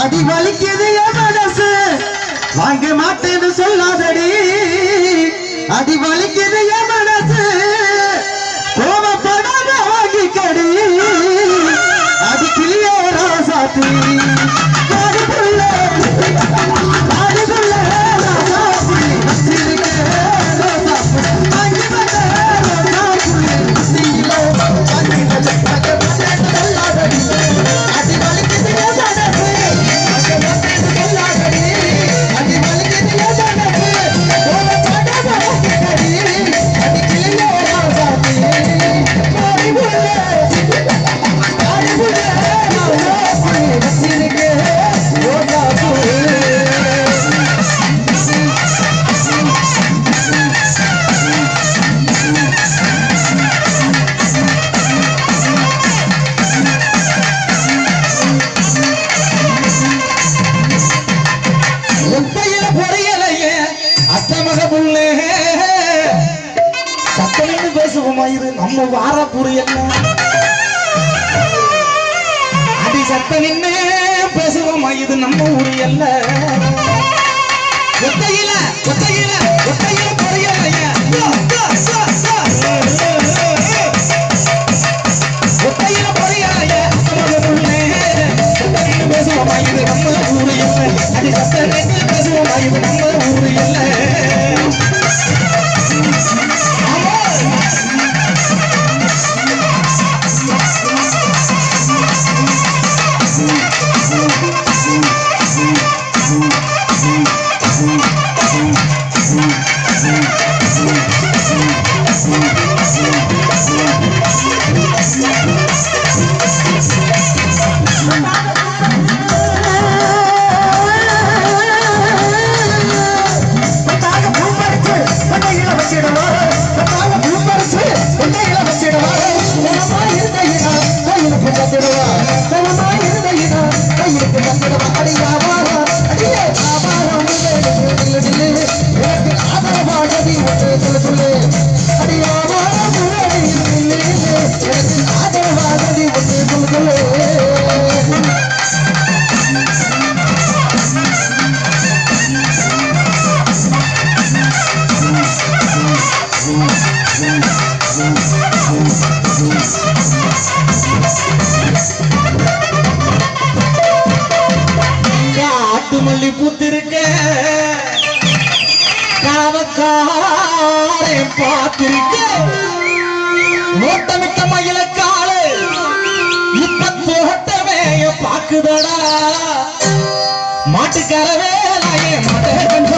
அடி வலிக்குது என் மனசு வாங்க மாட்டேன்னு சொல்லாதடி அடி வலிக்குது என் மனசு கோபப்படாத வாங்கிக்கடி அடி கிளியோ ராசாத்தி காடுக்குள்ள காடுக்குள்ள ராசாத்தி வச்சிருக்க ரோசாப்பூ. வாங்கி வந்த ரோசாப்பூ. நீலோ வாங்கி வந்த பக்கத்துல சொல்லாதடி. அடி வலிக்குது என் மனசு. வாங்க மாட்டேன்னு சொல்லாதடி. அடி வலிக்குது என் மனசு. கோபப்படாத வாங்கிக்கடி. அடி கிளியோ ராசாத்தி. காடுக்குள்ள முட்டையில பொரியலையே அத்தமக புள்ளே சத்தம்னு பேசுவோமா இது நம்ம வார புரியல அடி சத்த நின்னு பேசுவோமா இது நம்ம ஊரு அல்ல ஒத்தையில ஒத்தையில ஒத்தையில பொரியலையே ஒத்தையில பொரியலையே அத்தமக புள்ளே சத்தம்னு பேசுவோமா இது நம்ம ஊரு அல்ல அடி சத்த நின்னு பேசுவோமா இது நம்ம ஊரு அல்ல பத்தாக பூப்பறிச்சு கொண்டையில வச்சிடவா பத்தாக பூப்பறிச்சு கொண்டையில வச்சிடவா தனமா இருந்தையினா கையிலுக்கு தந்திடுவா தனமா இருந்தையினா கையிலுக்கு தந்திடுவா அடி வியாபாரம் அடியே வியாபாரம் நில்லு நில்லு எனக்கு ஆதரவாகதி ஒன்று சொல்லு சொல்லு அடி வியாபாரம் நில்லு நில்லு எனக்கு ஆதரவாகதி ஒன்று சொல்லு சொல்லு காட்டு மல்லி பூத்திருக்க காவக்காரை பார்த்திருக்க ஓட்டமிட்ட மயில காலு இப்ப தோட்டமே பாக்குதடா மாட்டுக்கார வேலையே மாட்டே